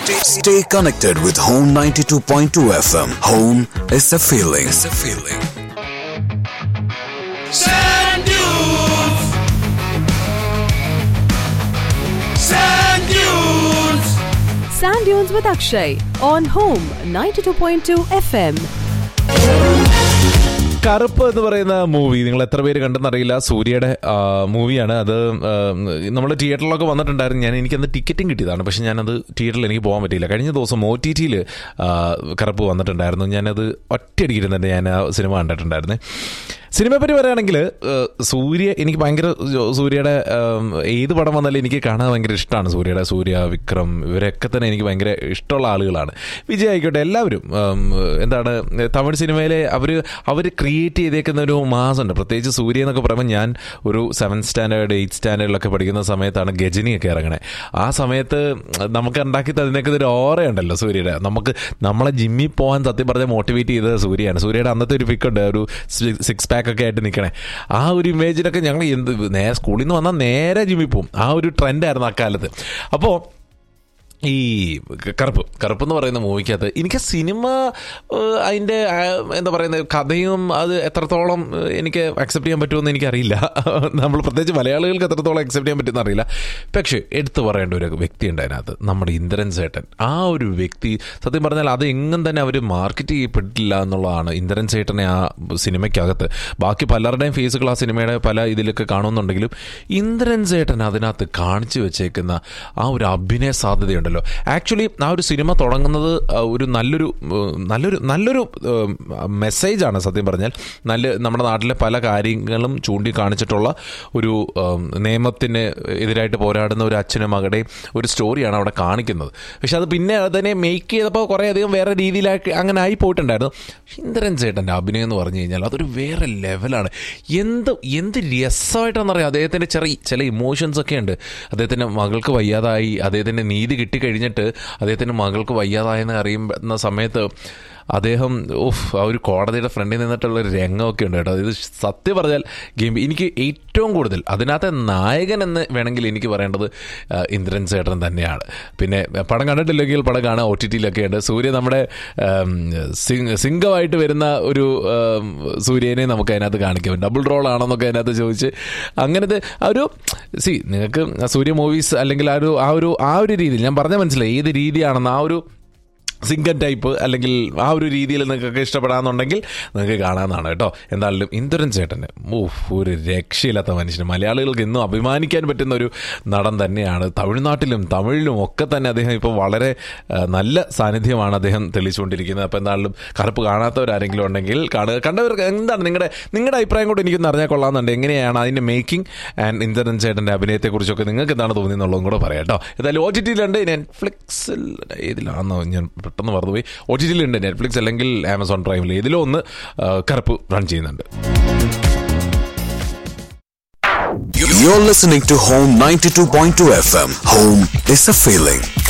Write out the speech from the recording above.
Stay, stay connected with Home 92.2 FM. Home is a feeling. It's a feeling. Sand dunes. Sand dunes. Sand Dunes with Akshay on Home 92.2 FM. കറുപ്പ് എന്ന് പറയുന്ന movie നിങ്ങൾ എത്ര പേര് കണ്ടെന്നറിയില്ല സൂര്യയുടെ മൂവിയാണ് അത് നമ്മൾ തിയേറ്ററിലൊക്കെ വന്നിട്ടുണ്ടായിരുന്നു ഞാൻ എനിക്കന്ന് ടിക്കറ്റും കിട്ടിയതാണ് പക്ഷെ ഞാനത് തിയേറ്ററിൽ എനിക്ക് പോകാൻ പറ്റിയില്ല കഴിഞ്ഞ ദിവസം ഒ ടി ടിയിൽ കറുപ്പ് വന്നിട്ടുണ്ടായിരുന്നു ഞാനത് ഒറ്റയടിക്കിരുന്ന് തന്നെ ഞാൻ ആ സിനിമ കണ്ടിട്ടുണ്ടായിരുന്നു സിനിമയെ പറ്റി പറയുകയാണെങ്കിൽ സൂര്യ എനിക്ക് ഭയങ്കര സൂര്യയുടെ ഏത് പടം വന്നാലും എനിക്ക് കാണാൻ ഭയങ്കര ഇഷ്ടമാണ് സൂര്യയുടെ സൂര്യ വിക്രം ഇവരൊക്കെ തന്നെ എനിക്ക് ഭയങ്കര ഇഷ്ടമുള്ള ആളുകളാണ് വിജയ് ആയിക്കോട്ടെ എല്ലാവരും ഉം, എന്താണ് തമിഴ് സിനിമയിലെ അവർ അവർ ക്രിയേറ്റ് ചെയ്തേക്കുന്ന ഒരു മാസമുണ്ട് പ്രത്യേകിച്ച് സൂര്യ എന്നൊക്കെ പറയുമ്പോൾ ഞാൻ ഒരു സെവൻത് സ്റ്റാൻഡേർഡ് എയ്ത്ത് സ്റ്റാൻഡേർഡിലൊക്കെ പഠിക്കുന്ന സമയത്താണ് ഗജനിയൊക്കെ ഇറങ്ങണേ ആ സമയത്ത് നമുക്ക് ഉണ്ടാക്കി തന്നേക്കുന്ന ഒരു ഓറയുണ്ടല്ലോ സൂര്യയുടെ നമുക്ക് നമ്മളെ ജിമ്മിൽ പോകാൻ സത്യം പറഞ്ഞാൽ മോട്ടിവേറ്റ് ചെയ്തത് സൂര്യയാണ് സൂര്യയുടെ അന്നത്തെ ഒരു പിക്ക് ഉണ്ട് ഒരു സിക്സ് പാക്ക് ഒക്കെ ആയിട്ട് നിൽക്കണേ ആ ഒരു ഇമേജിലൊക്കെ ഞങ്ങൾ എന്ത് നേരെ സ്കൂളിൽ നിന്ന് വന്നാൽ നേരെ ജിമ്മിൽ പോകും ആ ഒരു ട്രെൻഡായിരുന്നു അക്കാലത്ത് അപ്പോൾ ഈ കറുപ്പ് കറുപ്പ് എന്ന് പറയുന്ന മൂവിക്കകത്ത് എനിക്ക് സിനിമ ഏഹ്, അതിൻ്റെ ആ, എന്താ പറയുന്നത് കഥയും അത് എത്രത്തോളം ഏഹ്, എനിക്ക് അക്സെപ്റ്റ് ചെയ്യാൻ പറ്റുമെന്ന് എനിക്കറിയില്ല നമ്മൾ പ്രത്യേകിച്ച് മലയാളികൾക്ക് എത്രത്തോളം അക്സെപ്റ്റ് ചെയ്യാൻ പറ്റുമെന്ന് അറിയില്ല പക്ഷേ എടുത്തു പറയേണ്ട ഒരു വ്യക്തി ഉണ്ട് അതിനകത്ത് നമ്മുടെ ഇന്ദ്രൻ സേട്ടൻ ആ ഒരു വ്യക്തി സത്യം പറഞ്ഞാൽ അത് എങ്ങും തന്നെ അവർ മാർക്കറ്റ് ചെയ്യപ്പെട്ടില്ല എന്നുള്ളതാണ് ഇന്ദ്രൻ സേട്ടനെ ആ സിനിമയ്ക്കകത്ത് ബാക്കി പലരുടെയും ഫേസുകൾ ആ സിനിമയുടെ പല ഇതിലൊക്കെ കാണുന്നുണ്ടെങ്കിലും ഇന്ദ്രൻ സേട്ടൻ അതിനകത്ത് കാണിച്ചു വെച്ചേക്കുന്ന ആ ഒരു അഭിനയ സാധ്യതയുണ്ടല്ലോ ആക്ച്വലി ആ ഒരു സിനിമ തുടങ്ങുന്നത് ആ, ഒരു നല്ലൊരു ഉം, നല്ലൊരു നല്ലൊരു മെസ്സേജാണ് സത്യം പറഞ്ഞാൽ നല്ല നമ്മുടെ നാട്ടിലെ പല കാര്യങ്ങളും ചൂണ്ടിക്കാണിച്ചിട്ടുള്ള ഒരു ഉം, നിയമത്തിന് എതിരായിട്ട് പോരാടുന്ന ഒരു അച്ഛനും മകളുടെയും ഒരു സ്റ്റോറിയാണ് അവിടെ കാണിക്കുന്നത് പക്ഷെ അത് പിന്നെ അതിനെ മേക്ക് ചെയ്തപ്പോൾ കുറേ അധികം വേറെ രീതിയിലാക്കി അങ്ങനെ ആയി പോയിട്ടുണ്ടായിരുന്നു ഇന്ദ്രൻ ചേട്ടൻ്റെ അഭിനയം എന്ന് പറഞ്ഞു കഴിഞ്ഞാൽ അതൊരു വേറെ ലെവലാണ് എന്ത് എന്ത് രസമായിട്ടാണെന്നറിയാം അദ്ദേഹത്തിൻ്റെ ചെറിയ ചില ഇമോഷൻസ് ഒക്കെ ഉണ്ട് അദ്ദേഹത്തിൻ്റെ മകൾക്ക് വയ്യാതായി അദ്ദേഹത്തിൻ്റെ നീതി കിട്ടിക്കഴിഞ്ഞിട്ട് അദ്ദേഹത്തിൻ്റെ മകൾക്ക് വയ്യാതായെന്ന് അറിയുന്ന സമയത്ത് അദ്ദേഹം ഓഫ് ആ ഒരു കോടതിയുടെ ഫ്രണ്ടിൽ നിന്നിട്ടുള്ള ഒരു രംഗമൊക്കെ ഉണ്ട് കേട്ടോ ഇത് സത്യം പറഞ്ഞാൽ ഗെയിം എനിക്ക് ഏറ്റവും കൂടുതൽ അതിനകത്തെ നായകൻ എന്ന് വേണമെങ്കിൽ എനിക്ക് പറയേണ്ടത് ആ, ഇന്ദ്രൻ ചേട്ടൻ തന്നെയാണ് പിന്നെ പടം കണ്ടിട്ടില്ലെങ്കിൽ പടം കാണാൻ ഒ ടി ടിയിലൊക്കെ ഉണ്ട് സൂര്യ നമ്മുടെ ആം, സിംഗ് സിംഗമായിട്ട് വരുന്ന ഒരു ആം, സൂര്യനെ നമുക്ക് അതിനകത്ത് കാണിക്കാം ഡബിൾ റോൾ ആണെന്നൊക്കെ അതിനകത്ത് ചോദിച്ച് അങ്ങനത്തെ ആ ഒരു സി നിങ്ങൾക്ക് സൂര്യ മൂവീസ് അല്ലെങ്കിൽ ആ ഒരു ആ ഒരു ആ ഒരു രീതിയിൽ ഞാൻ പറഞ്ഞ മനസ്സിലായി ഏത് രീതിയാണെന്ന് ആ ഒരു സിംഗൻ ടൈപ്പ് അല്ലെങ്കിൽ ആ ഒരു രീതിയിൽ നിങ്ങൾക്കൊക്കെ ഇഷ്ടപ്പെടാന്നുണ്ടെങ്കിൽ നിങ്ങൾക്ക് കാണാമെന്നാണ് കേട്ടോ എന്തായാലും ഇന്ദ്രൻ ചേട്ടന് ഊഫ് ഒരു രക്ഷയില്ലാത്ത മനുഷ്യന് മലയാളികൾക്ക് ഇന്നും അഭിമാനിക്കാൻ പറ്റുന്ന ഒരു നടൻ തന്നെയാണ് തമിഴ്നാട്ടിലും തമിഴിലും ഒക്കെ തന്നെ അദ്ദേഹം ഇപ്പോൾ വളരെ ആ, നല്ല സാന്നിധ്യമാണ് അദ്ദേഹം തെളിച്ചുകൊണ്ടിരിക്കുന്നത് അപ്പോൾ എന്തായാലും കറുപ്പ് കാണാത്തവരാരെങ്കിലും ഉണ്ടെങ്കിൽ കാണുക കണ്ടവർക്ക് എന്താണ് നിങ്ങളുടെ നിങ്ങളുടെ അഭിപ്രായം കൂടെ എനിക്കൊന്ന് അറിഞ്ഞാൽ കൊള്ളാമെന്നുണ്ട് എങ്ങനെയാണ് അതിൻ്റെ മേക്കിംഗ് ആൻഡ് ഇന്ദ്രൻ ചേട്ടൻ്റെ അഭിനയത്തെക്കുറിച്ചൊക്കെ നിങ്ങൾക്ക് എന്താണ് തോന്നിയെന്നുള്ളതും കൂടെ പറയാം കേട്ടോ എന്തായാലും ഒ ടി ടിയിലുണ്ട് നെറ്റ്ഫ്ലിക്സിൽ ഏതിലാണെന്നോ ഞാൻ പെട്ടെന്ന് മറന്നുപോയി ഒ ടി ടിയിലുണ്ട് നെറ്റ്ഫ്ലിക്സ് അല്ലെങ്കിൽ ആമസോൺ പ്രൈമിൽ ഏതിലോ ഒന്ന് ആ, കറുപ്പ് റൺ ചെയ്യുന്നുണ്ട് You're listening to Home 92.2 FM. Home is a feeling.